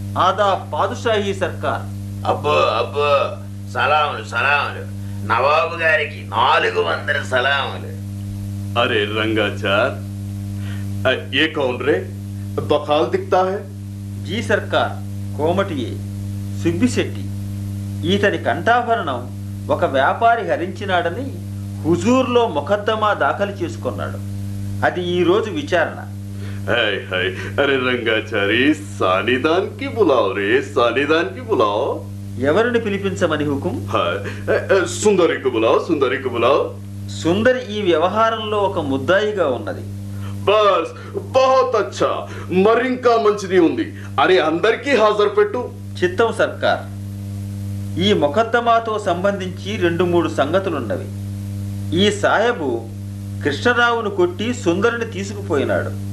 ఆదా పాదుషాహీ సర్కార్ అబ్బో అబ్బో సలాములు సలాములు నవాబు గారికి నాలుగు వందల సలాములు अरे रंगाचार अ, ये कौन रे बखाल दिखता है జీ సర్కార్ కోమటియే సుబ్బిశెట్టి ఈతని కంఠాభరణం ఒక వ్యాపారి హరించినాడని హుజూర్లో ముఖద్దమా దాఖలు చేసుకున్నాడు అది ఈ రోజు విచారణ हाय हाय अरे रंगाचारी सानिदान की बुलाओ रे सानिदान की बुलाओ ఎవరిని పిలిపించమని హుకుం हाय अ, अ, सुंदरी को बुलाओ सुंदरी को बुलाओ సుందరి ఈ వ్యవహారంలో ఒక ముద్దాయిగా ఉన్నది బస్ బహుత్ అచ్చా మరింకా మంచిది ఉంది అరే అందరికీ హాజరు పెట్టు చిత్తం సర్కార్ ఈ మొకద్దమాతో సంబంధించి రెండు మూడు సంగతులున్నవి ఈ సాహెబు కృష్ణరావును కొట్టి సుందరిని తీసుకుపోయినాడు